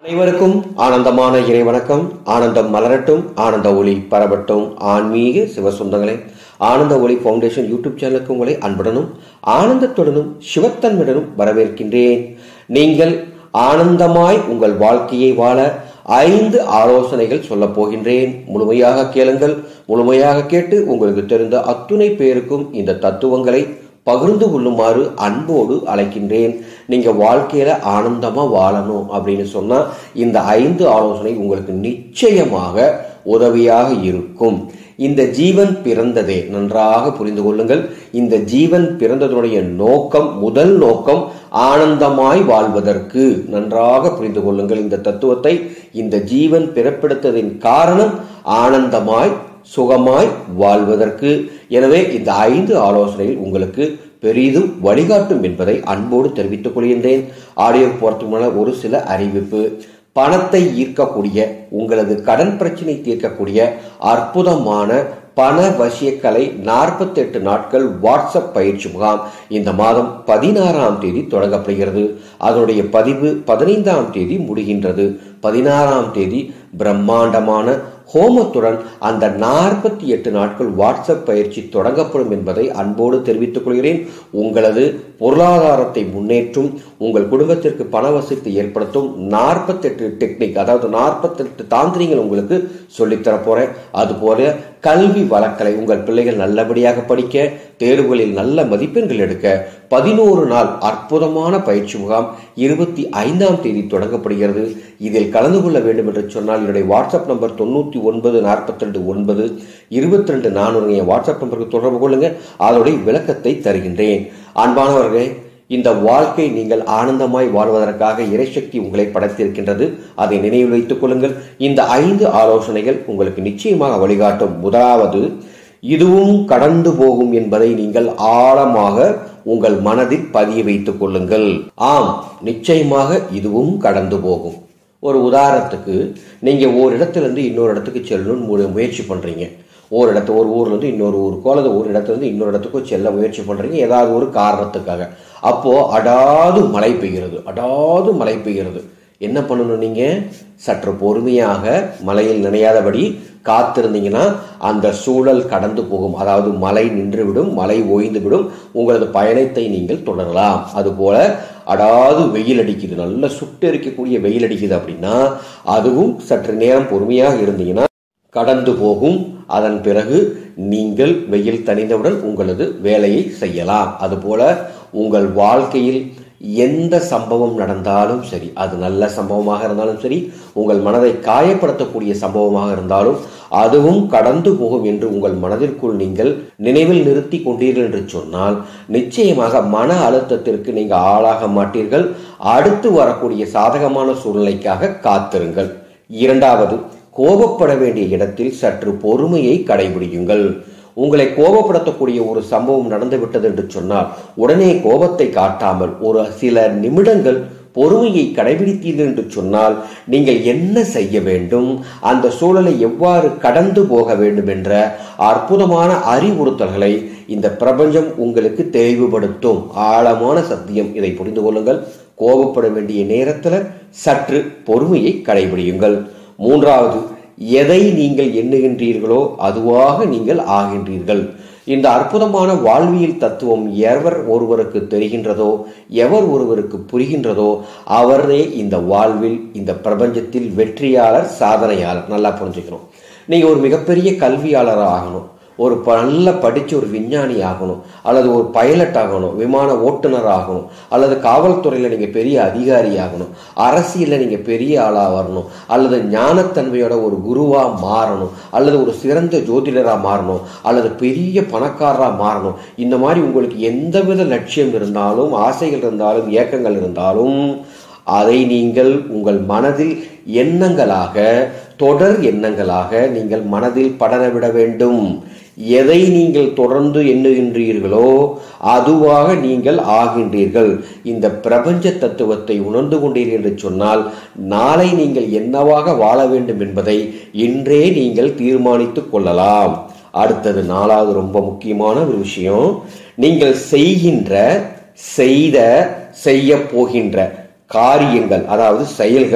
அனைவருக்கும் ஆனந்தமான இறை வணக்கம் ஆனந்தம் மலரட்டும் ஆனந்த ஒளி பரவட்டும் ஆன்மீக சிவசொந்தங்களே ஆனந்த ஒளி ஃபவுண்டேஷன் யூடியூப் சேனலுக்கு உங்களை அன்புடனும் ஆனந்தத்துடனும் சிவத்தன்மையுடனும் வரவேற்கின்றேன் நீங்கள் ஆனந்தமாய் உங்கள் வாழ்க்கையை வாழ ஐந்து ஆலோசனைகள் சொல்லப் போகின்றேன் முழுமையாக கேளுங்கள் முழுமையாக கேட்டு உங்களுக்கு தெரிந்த அத்துணை பேருக்கும் இந்த தத்துவங்களை பகிர்ந்து கொள்ளுமாறு அன்போடு அழைக்கின்றேன் நீங்க வாழ்க்கையில ஆனந்தமா வாழணும் அப்படின்னு சொன்னா இந்த ஐந்து ஆலோசனை உங்களுக்கு நிச்சயமாக உதவியாக இருக்கும் இந்த ஜீவன் பிறந்ததே நன்றாக புரிந்து கொள்ளுங்கள் இந்த ஜீவன் பிறந்ததனுடைய நோக்கம் முதல் நோக்கம் ஆனந்தமாய் வாழ்வதற்கு நன்றாக புரிந்து கொள்ளுங்கள் இந்த தத்துவத்தை இந்த ஜீவன் பிறப்பெடுத்ததின் காரணம் ஆனந்தமாய் சுகமாய் வாழ்வதற்கு எனவே இந்த ஐந்து ஆலோசனைகள் உங்களுக்கு பெரிதும் வழிகாட்டும் என்பதை அன்போடு தெரிவித்துக் கொள்கின்றேன் ஆடியோ போறதுக்கு முன்னால் ஒரு சில அறிவிப்பு பணத்தை ஈர்க்கக்கூடிய உங்களது கடன் பிரச்சனை தீர்க்கக்கூடிய அற்புதமான பண வசியக்கலை நாற்பத்தி எட்டு நாட்கள் வாட்ஸ்அப் பயிற்சி முகாம் இந்த மாதம் பதினாறாம் தேதி தொடங்கப்படுகிறது அதனுடைய பதிவு பதினைந்தாம் தேதி முடிகின்றது பதினாறாம் தேதி பிரம்மாண்டமான ஹோமத்துடன் அந்த நாற்பத்தி எட்டு நாட்கள் வாட்ஸ்அப் பயிற்சி தொடங்கப்படும் என்பதை அன்போடு தெரிவித்துக் கொள்கிறேன் உங்களது பொருளாதாரத்தை முன்னேற்றும் உங்கள் குடும்பத்திற்கு பண வசதி ஏற்படுத்தும் நாற்பத்தெட்டு டெக்னிக் அதாவது நாற்பத்தெட்டு தாந்திரிகள் உங்களுக்கு சொல்லித்தர போறேன் அதுபோல கல்வி வழக்கலை உங்கள் பிள்ளைகள் நல்லபடியாக படிக்க தேர்வுகளில் நல்ல மதிப்பெண்கள் எடுக்க பதினோரு நாள் அற்புதமான பயிற்சி முகாம் இருபத்தி ஐந்தாம் தேதி தொடங்கப்படுகிறது இதில் கலந்து கொள்ள வேண்டும் என்று சொன்னால் என்னுடைய வாட்ஸ்அப் நம்பர் தொண்ணூத்தி ஒன்பது நாற்பத்தி ரெண்டு ஒன்பது இருபத்தி ரெண்டு நானூறு வாட்ஸ்அப் நம்பருக்கு தொடர்பு கொள்ளுங்க அதோடைய விளக்கத்தை தருகின்றேன் அன்பானவர்களே இந்த வாழ்க்கை நீங்கள் ஆனந்தமாய் வாழ்வதற்காக இறைசக்தி உங்களை படைத்திருக்கின்றது அதை நினைவில் வைத்துக் கொள்ளுங்கள் இந்த ஐந்து ஆலோசனைகள் உங்களுக்கு நிச்சயமாக வழிகாட்டும் முதலாவது இதுவும் கடந்து போகும் என்பதை நீங்கள் ஆழமாக உங்கள் மனதில் பதிய வைத்துக் கொள்ளுங்கள் ஆம் நிச்சயமாக இதுவும் கடந்து போகும் ஒரு உதாரணத்துக்கு நீங்க ஒரு இடத்துல இருந்து இன்னொரு இடத்துக்கு செல்லணும்னு முயற்சி பண்றீங்க ஒரு இடத்து ஒரு ஊர்ல இருந்து இன்னொரு ஊருக்கோ அல்லது ஒரு இடத்துல இருந்து இன்னொரு இடத்துக்கோ செல்ல முயற்சி பண்றீங்க ஏதாவது ஒரு காரணத்துக்காக அப்போ அடாது மழை பெய்கிறது அடாது மழை பெய்கிறது என்ன பண்ணணும் நீங்க சற்று பொறுமையாக மழையில் நினையாதபடி காத்திருந்தீங்கன்னா அந்த சூழல் கடந்து போகும் அதாவது மழை நின்றுவிடும் மழை ஓய்ந்துவிடும் உங்களது பயணத்தை நீங்கள் தொடரலாம் அதுபோல அடாது வெயில் அடிக்குது நல்ல சுட்டு எரிக்கக்கூடிய வெயில் அடிக்குது அப்படின்னா அதுவும் சற்று நேரம் பொறுமையாக இருந்தீங்கன்னா கடந்து போகும் அதன் பிறகு நீங்கள் வெயில் தணிந்தவுடன் உங்களது வேலையை செய்யலாம் அதுபோல உங்கள் வாழ்க்கையில் எந்த சம்பவம் நடந்தாலும் சரி அது நல்ல சம்பவமாக இருந்தாலும் சரி உங்கள் மனதை காயப்படுத்தக்கூடிய சம்பவமாக இருந்தாலும் அதுவும் கடந்து போகும் என்று உங்கள் மனதிற்குள் நீங்கள் நினைவில் நிறுத்தி கொண்டீர்கள் என்று சொன்னால் நிச்சயமாக மன அழுத்தத்திற்கு நீங்கள் ஆளாக மாட்டீர்கள் அடுத்து வரக்கூடிய சாதகமான சூழ்நிலைக்காக காத்திருங்கள் இரண்டாவது கோபப்பட வேண்டிய இடத்தில் சற்று பொறுமையை கடைபிடியுங்கள் உங்களை கோபப்படுத்தக்கூடிய ஒரு சம்பவம் நடந்துவிட்டது என்று சொன்னால் உடனே கோபத்தை காட்டாமல் ஒரு சில நிமிடங்கள் பொறுமையை கடைபிடித்தீர்கள் என்று சொன்னால் நீங்கள் என்ன செய்ய வேண்டும் அந்த சூழலை எவ்வாறு கடந்து போக வேண்டும் என்ற அற்புதமான அறிவுறுத்தல்களை இந்த பிரபஞ்சம் உங்களுக்கு தெளிவுபடுத்தும் ஆழமான சத்தியம் இதை புரிந்து கொள்ளுங்கள் கோபப்பட வேண்டிய நேரத்தில் சற்று பொறுமையை கடைபிடியுங்கள் மூன்றாவது எதை நீங்கள் எண்ணுகின்றீர்களோ அதுவாக நீங்கள் ஆகின்றீர்கள் இந்த அற்புதமான வாழ்வியல் தத்துவம் எவர் ஒருவருக்கு தெரிகின்றதோ எவர் ஒருவருக்கு புரிகின்றதோ அவரே இந்த வாழ்வில் இந்த பிரபஞ்சத்தில் வெற்றியாளர் சாதனையாளர் நல்லா புரிஞ்சுக்கணும் நீங்க ஒரு மிகப்பெரிய கல்வியாளர் ஆகணும் ஒரு நல்ல படிச்ச ஒரு விஞ்ஞானி ஆகணும் அல்லது ஒரு பைலட் ஆகணும் விமான ஓட்டுநர் ஆகணும் அல்லது காவல்துறையில் நீங்க பெரிய அதிகாரி ஆகணும் அரசியலில் நீங்க பெரிய ஆளா வரணும் அல்லது ஞானத்தன்மையோட ஒரு குருவா மாறணும் அல்லது ஒரு சிறந்த ஜோதிடரா மாறணும் அல்லது பெரிய பணக்காரரா மாறணும் இந்த மாதிரி உங்களுக்கு எந்தவித லட்சியம் இருந்தாலும் ஆசைகள் இருந்தாலும் இயக்கங்கள் இருந்தாலும் அதை நீங்கள் உங்கள் மனதில் எண்ணங்களாக தொடர் எண்ணங்களாக நீங்கள் மனதில் படரவிட வேண்டும் எதை நீங்கள் தொடர்ந்து எண்ணுகின்றீர்களோ அதுவாக நீங்கள் ஆகின்றீர்கள் இந்த பிரபஞ்ச தத்துவத்தை உணர்ந்து கொண்டீர்கள் என்று சொன்னால் நாளை நீங்கள் என்னவாக வாழ வேண்டும் என்பதை இன்றே நீங்கள் தீர்மானித்துக் கொள்ளலாம் அடுத்தது நாலாவது ரொம்ப முக்கியமான ஒரு விஷயம் நீங்கள் செய்கின்ற செய்த செய்ய போகின்ற காரியங்கள் அதாவது செயல்கள்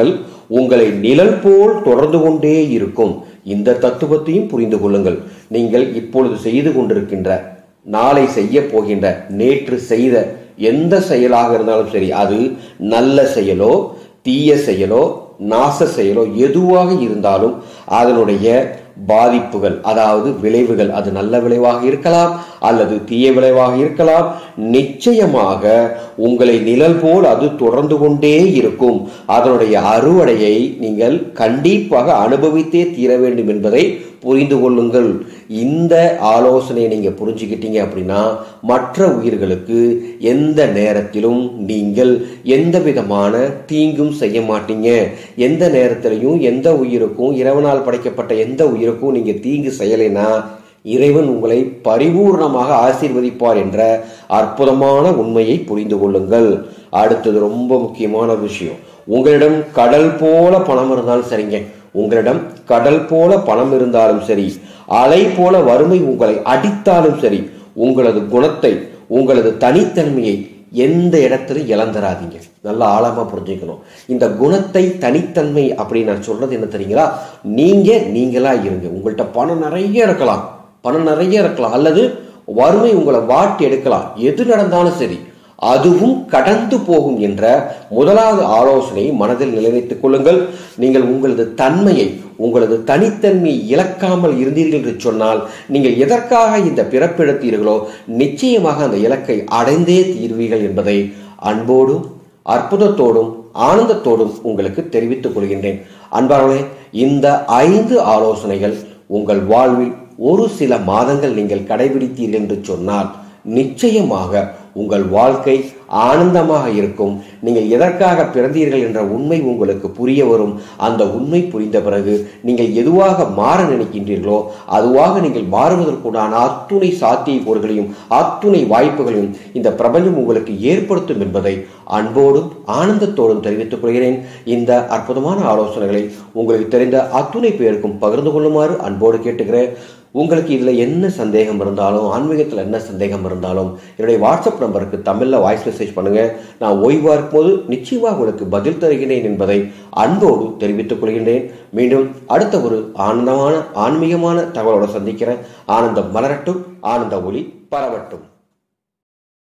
உங்களை நிழல் போல் தொடர்ந்து கொண்டே இருக்கும் இந்த தத்துவத்தையும் புரிந்து கொள்ளுங்கள் நீங்கள் இப்பொழுது செய்து கொண்டிருக்கின்ற நாளை செய்ய போகின்ற நேற்று செய்த எந்த செயலாக இருந்தாலும் சரி அது நல்ல செயலோ தீய செயலோ நாச செயலோ எதுவாக இருந்தாலும் அதனுடைய பாதிப்புகள் அதாவது விளைவுகள் அது நல்ல விளைவாக இருக்கலாம் அல்லது தீய விளைவாக இருக்கலாம் நிச்சயமாக உங்களை நிழல் போல் அது தொடர்ந்து கொண்டே இருக்கும் அதனுடைய அறுவடையை நீங்கள் கண்டிப்பாக அனுபவித்தே தீர வேண்டும் என்பதை புரிந்து கொள்ளுங்கள் இந்த ஆலோசனையை நீங்க புரிஞ்சுக்கிட்டீங்க அப்படின்னா மற்ற உயிர்களுக்கு எந்த நேரத்திலும் நீங்கள் எந்த விதமான தீங்கும் செய்ய மாட்டீங்க எந்த நேரத்திலையும் எந்த உயிருக்கும் இரவனால் படைக்கப்பட்ட எந்த உயிருக்கும் நீங்க தீங்கு செய்யலைன்னா இறைவன் உங்களை பரிபூர்ணமாக ஆசீர்வதிப்பார் என்ற அற்புதமான உண்மையை புரிந்து கொள்ளுங்கள் அடுத்தது ரொம்ப முக்கியமான விஷயம் உங்களிடம் கடல் போல பணம் இருந்தாலும் சரிங்க உங்களிடம் கடல் போல பணம் இருந்தாலும் சரி அலை போல வறுமை உங்களை அடித்தாலும் சரி உங்களது குணத்தை உங்களது தனித்தன்மையை எந்த இடத்துலையும் இழந்துராதீங்க நல்லா ஆழமா புரிஞ்சுக்கணும் இந்த குணத்தை தனித்தன்மை அப்படின்னு நான் சொல்றது என்ன தெரியுங்களா நீங்க நீங்களா இருங்க உங்கள்கிட்ட பணம் நிறைய இருக்கலாம் பணம் நிறைய இருக்கலாம் அல்லது வறுமை உங்களை வாட்டி எடுக்கலாம் எது நடந்தாலும் சரி அதுவும் கடந்து போகும் என்ற முதலாவது ஆலோசனையை மனதில் நிலைநிறுத்திக் கொள்ளுங்கள் நீங்கள் உங்களது தன்மையை உங்களது தனித்தன்மையை இழக்காமல் இருந்தீர்கள் என்று சொன்னால் நீங்கள் எதற்காக இந்த பிறப்பெடுத்தீர்களோ நிச்சயமாக அந்த இலக்கை அடைந்தே தீர்வீர்கள் என்பதை அன்போடும் அற்புதத்தோடும் ஆனந்தத்தோடும் உங்களுக்கு தெரிவித்துக் கொள்கின்றேன் அன்பார்களே இந்த ஐந்து ஆலோசனைகள் உங்கள் வாழ்வில் ஒரு சில மாதங்கள் நீங்கள் கடைபிடித்தீர்கள் என்று சொன்னால் நிச்சயமாக உங்கள் வாழ்க்கை ஆனந்தமாக இருக்கும் நீங்கள் எதற்காக பிறந்தீர்கள் என்ற உண்மை உங்களுக்கு புரிய வரும் அந்த உண்மை புரிந்த பிறகு நீங்கள் எதுவாக மாற நினைக்கின்றீர்களோ அதுவாக நீங்கள் மாறுவதற்குண்டான அத்துணை சாத்திய பொருள்களையும் அத்துணை வாய்ப்புகளையும் இந்த பிரபஞ்சம் உங்களுக்கு ஏற்படுத்தும் என்பதை அன்போடும் ஆனந்தத்தோடும் தெரிவித்துக் கொள்கிறேன் இந்த அற்புதமான ஆலோசனைகளை உங்களுக்கு தெரிந்த அத்துணை பேருக்கும் பகிர்ந்து கொள்ளுமாறு அன்போடு கேட்டுக்கிறேன் உங்களுக்கு இதுல என்ன சந்தேகம் இருந்தாலும் ஆன்மீகத்துல என்ன சந்தேகம் இருந்தாலும் என்னுடைய வாட்ஸ்அப் நம்பருக்கு தமிழ்ல வாய்ஸ் மெசேஜ் பண்ணுங்க நான் ஓய்வா இருக்கும்போது நிச்சயமா உங்களுக்கு பதில் தருகிறேன் என்பதை அன்போடு தெரிவித்துக் கொள்கின்றேன் மீண்டும் அடுத்த ஒரு ஆனந்தமான ஆன்மீகமான தகவலோட சந்திக்கிறேன் ஆனந்தம் மலரட்டும் ஆனந்த ஒளி பரவட்டும்